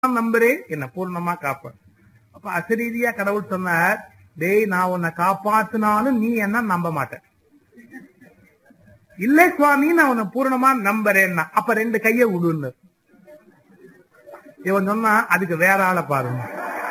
நம்புறே என்ன பூர்ணமா காப்ப அப்ப அசரீதியா கடவுள் சொன்னார் டேய் நான் உன்னை காப்பாத்தினாலும் நீ என்ன நம்ப மாட்ட இல்ல சுவாமி நான் உன்னை பூர்ணமா நம்புறேன்னா அப்ப ரெண்டு கைய விடுன்னு இவன் சொன்னா அதுக்கு வேற ஆளை பாருங்க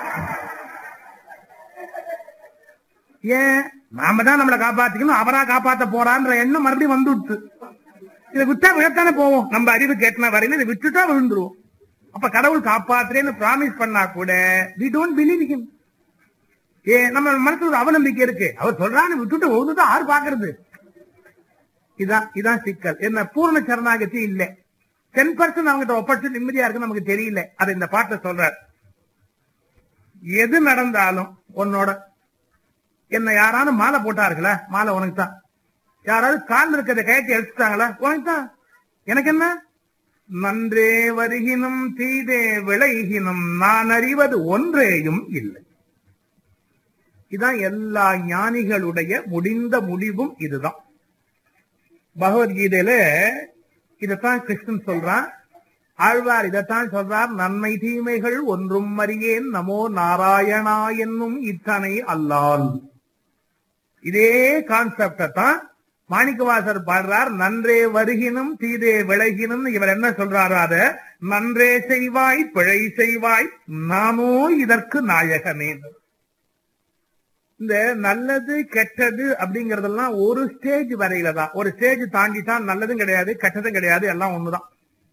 ஏன் நாம தான் நம்மளை காப்பாத்திக்கணும் அவரா காப்பாத்த போறான்ற எண்ணம் மறுபடியும் வந்துடுச்சு இதை விட்டா விழத்தானே போவோம் நம்ம அறிவு கேட்டன வரையில இதை விட்டுட்டா விழுந்துருவோம் அப்ப கடவுள் காப்பாத்துறேன்னு பிராமிஸ் பண்ணா கூட வி டோன்ட் பிலீவ் ஹிம் ஏ நம்ம மனசுல ஒரு அவநம்பிக்கை இருக்கு அவர் சொல்றான்னு விட்டுட்டு ஒழுதுட்டு ஆறு பாக்குறது இதான் இதான் சிக்கல் என்ன பூர்ண சரணாகதி இல்ல டென் பர்சன்ட் அவங்ககிட்ட ஒப்படைச்சு நிம்மதியா இருக்கு நமக்கு தெரியல அதை இந்த பாட்டை சொல்றார் எது நடந்தாலும் உன்னோட என்ன யாராவது மாலை போட்டார்களா மாலை உனக்கு தான் யாராவது கால் இருக்கிறத கயற்றி எடுத்துட்டாங்களா உனக்கு தான் எனக்கு என்ன நன்றே வருகினும் தீதே விளைகினும் நான் அறிவது ஒன்றேயும் இல்லை இதான் எல்லா ஞானிகளுடைய முடிந்த முடிவும் இதுதான் பகவத்கீதையில இதைத்தான் கிருஷ்ணன் சொல்றான் ஆழ்வார் இதைத்தான் சொல்றார் நன்மை தீமைகள் ஒன்றும் அறியேன் நமோ நாராயணா என்னும் இத்தனை அல்லால் இதே கான்செப்ட தான் மாணிக்கவாசர் பாடுறார் நன்றே வருகினும் தீதே விளைகினும் இவர் என்ன சொல்றாரு அத நன்றே செய்வாய் பிழை செய்வாய் நானோ இதற்கு நாயகனே இந்த நல்லது கெட்டது அப்படிங்கறதெல்லாம் ஒரு ஸ்டேஜ் வரையில தான் ஒரு ஸ்டேஜ் தாண்டி தான் நல்லதும் கிடையாது கெட்டதும் கிடையாது எல்லாம் ஒண்ணுதான்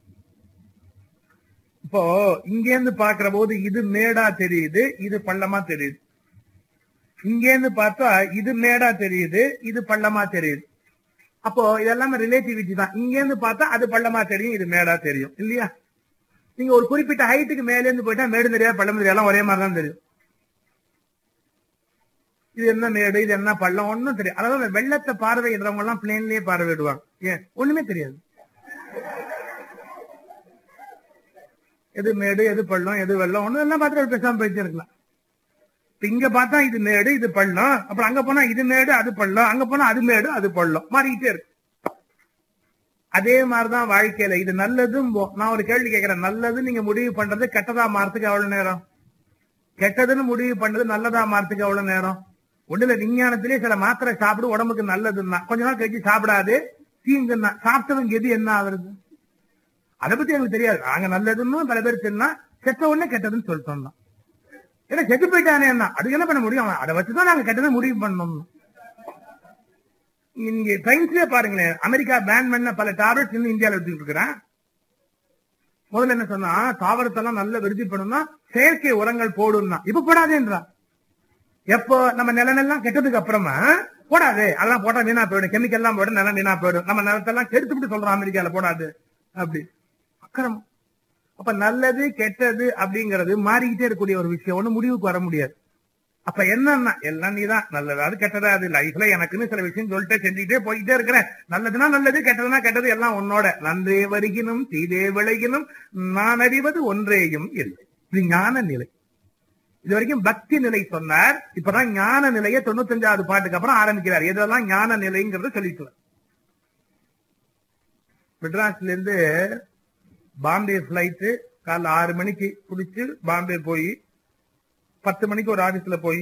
இப்போ இங்க இருந்து பாக்குற போது இது மேடா தெரியுது இது பள்ளமா தெரியுது இங்க இருந்து பார்த்தா இது மேடா தெரியுது இது பள்ளமா தெரியுது அப்போ இதெல்லாமே ரிலேட்டிவிட்டி தான் இங்க இருந்து பார்த்தா அது பள்ளமா தெரியும் இது மேடா தெரியும் இல்லையா நீங்க ஒரு குறிப்பிட்ட ஹைட்டுக்கு மேல இருந்து போயிட்டா மேடு தெரியாது பள்ளம் தெரியாது எல்லாம் ஒரே மாதிரி தான் தெரியும் இது என்ன மேடு இது என்ன பள்ளம் ஒண்ணும் தெரியும் அதாவது அந்த வெள்ளத்தை பார்வையிடுறவங்க எல்லாம் பிளேன்லயே பார்வையிடுவாங்க ஏன் ஒண்ணுமே தெரியாது எது மேடு எது பள்ளம் எது வெள்ளம் ஒண்ணு எல்லாம் பார்த்துட்டு பேசாம போயிட்டே இருக்கலாம் இப்ப இங்க பார்த்தா இது மேடு இது பள்ளம் அப்புறம் அங்க போனா இது மேடு அது பள்ளம் அங்க போனா அது மேடு அது பள்ளம் மாறிக்கிட்டே இருக்கு அதே மாதிரிதான் வாழ்க்கையில இது நல்லதும் போ- நான் ஒரு கேள்வி கேட்கிறேன் நல்லது நீங்க முடிவு பண்றது கெட்டதா மாறதுக்கு எவ்வளவு நேரம் கெட்டதுன்னு முடிவு பண்றது நல்லதா மாறதுக்கு எவ்வளவு நேரம் ஒண்ணுல விஞ்ஞானத்திலே சில மாத்திரை சாப்பிடு உடம்புக்கு நல்லதுன்னா கொஞ்ச நாள் கழிச்சு சாப்பிடாது தீங்குன்னா சாப்பிட்டவங்க எது என்ன ஆகுறது அதை பத்தி எனக்கு தெரியாது நாங்க நல்லதுன்னு பல பேர் சொன்னா செத்த உடனே கெட்டதுன்னு சொல்லிட்டோம் தான் ஏன்னா செத்து போயிட்டானே என்ன அதுக்கு என்ன பண்ண முடியும் அவன் அதை வச்சுதான் நாங்க கெட்டதை முடிவு பண்ணோம் நீங்க சயின்ஸ்லயே பாருங்களேன் அமெரிக்கா பேன் பண்ண பல டேப்லெட்ஸ் இன்னும் இந்தியாவில் எடுத்துக்கிட்டு இருக்கிறேன் முதல்ல என்ன சொன்னா தாவரத்தெல்லாம் நல்ல விருத்தி பண்ணணும்னா செயற்கை உரங்கள் போடும்னா இப்ப போடாதேன்றா எப்போ நம்ம நிலமெல்லாம் கெட்டதுக்கு அப்புறமா போடாது அதெல்லாம் போட்டா வீணா போயிடும் கெமிக்கல் எல்லாம் போயிடும் நிலம் வீணா போயிடும் நம்ம நிலத்தெல்லாம் கெடுத்துட்டு சொல்றோம் அமெரிக்கால போடாது அப்படி அக்கிரமம் அப்ப நல்லது கெட்டது அப்படிங்கிறது மாறிக்கிட்டே இருக்கக்கூடிய ஒரு விஷயம் ஒண்ணு முடிவுக்கு வர முடியாது அப்ப என்னன்னா எல்லாம் நீதான் நல்லதாவது கெட்டதாது லைஃப்ல எனக்குன்னு சில விஷயம் சொல்லிட்டே செஞ்சுக்கிட்டே போய்கிட்டே இருக்கிறேன் நல்லதுன்னா நல்லது கெட்டதுன்னா கெட்டது எல்லாம் உன்னோட நன்றே வருகினும் தீதே விளைகினும் நான் அறிவது ஒன்றேயும் இல்லை இது ஞான நிலை இது வரைக்கும் பக்தி நிலை சொன்னார் இப்பதான் ஞான நிலையை தொண்ணூத்தஞ்சாவது பாட்டுக்கு அப்புறம் ஆரம்பிக்கிறார் எதெல்லாம் ஞான நிலைங்கிறத சொல்லிட்டு மெட்ராஸ்ல இருந்து பாம்பே பிளைட் காலைல ஆறு மணிக்கு பிடிச்சு பாம்பே போய் பத்து மணிக்கு ஒரு ஆபீஸ்ல போய்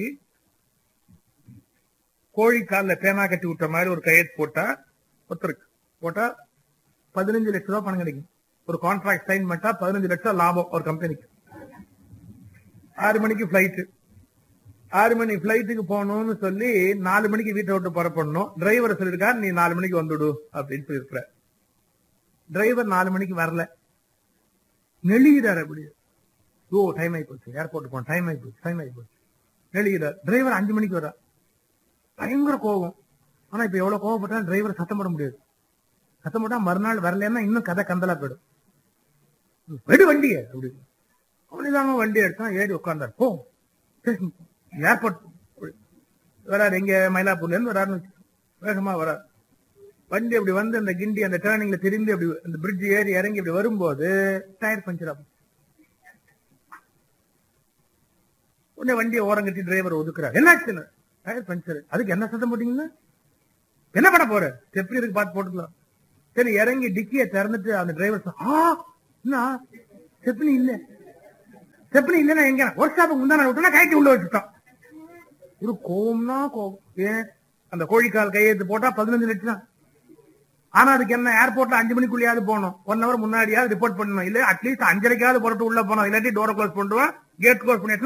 கோழி காலில் பேனா கட்டி விட்ட மாதிரி ஒரு கையெழுத்து போட்டா ஒருத்தருக்கு போட்டா பதினஞ்சு லட்சம் ரூபாய் பணம் கிடைக்கும் ஒரு கான்ட்ராக்ட் சைன் பண்ணிட்டா பதினஞ்சு லட்சம் லாபம் ஒரு கம்பெனிக்கு ஆறு மணிக்கு பிளைட் ஆறு மணி பிளைட்டுக்கு போகணும்னு சொல்லி நாலு மணிக்கு வீட்டை விட்டு புறப்படணும் டிரைவர் சொல்லியிருக்காரு நீ நாலு மணிக்கு வந்துடு அப்படின்னு சொல்லியிருக்கிற டிரைவர் நாலு மணிக்கு வரல நெளிகிறார் அப்படி ஓ டைம் ஆகி போச்சு ஏர்போர்ட் போன டைம் ஆகி போச்சு டைம் ஆகி போச்சு நெளிகிறார் டிரைவர் அஞ்சு மணிக்கு வரா பயங்கர கோபம் ஆனா இப்ப எவ்வளவு கோவப்பட்டா டிரைவர் சத்தம் போட முடியாது சத்தம் போட்டா மறுநாள் வரலன்னா இன்னும் கதை கந்தலா போயிடும் வெடு வண்டிய அப்படி அவனிதாங்க வண்டி எடுத்தான் ஏறி உட்கார்ந்தார் போ ஏர்போர்ட் வராரு எங்க மயிலாப்பூர்ல இருந்து வராருன்னு வச்சுக்கோ. வேகமா வராரு வண்டி அப்படி வந்து அந்த கிண்டி அந்த டேர்னிங்ல திரும்பி அப்படி அந்த பிரிட்ஜ் ஏறி இறங்கி அப்படி வரும்போது டயர் பஞ்சர் ஆகும் உடனே வண்டியை ஓரம் கட்டி டிரைவர் ஒதுக்குறாரு என்னாச்சுன்னு டயர் பஞ்சர் அதுக்கு என்ன சத்தம் போட்டீங்கன்னா என்ன பண்ண போற எப்படி இருக்கு பார்த்து போட்டுக்கலாம் சரி இறங்கி டிக்கிய திறந்துட்டு அந்த டிரைவர் ஆ என்ன ஸ்டெப்னி இல்ல ஸ்டெப்னி இல்லைன்னா எங்க ஒர்க் ஷாப்புக்கு முந்தான விட்டோம்னா கைட்டு உள்ள வச்சுட்டோம் இது கோவம்னா கோவம் ஏன் அந்த கோழிக்கால் கையெழுத்து போட்டா பதினஞ்சு லட்சம் தான் ஆனா அதுக்கு என்ன ஏர்போர்ட்ல அஞ்சு மணிக்குள்ளேயாவது போகணும் ஒன் ஹவர் முன்னாடியாவது ரிப்போர்ட் பண்ணணும் இல்ல அட்லீஸ்ட் அஞ்சரைக்காவது போட்டு உள்ள போனோம் இல்லாட்டி டோரை க்ளோஸ் பண்ணுவோம் கேட் க்ளோஸ் பண்ணி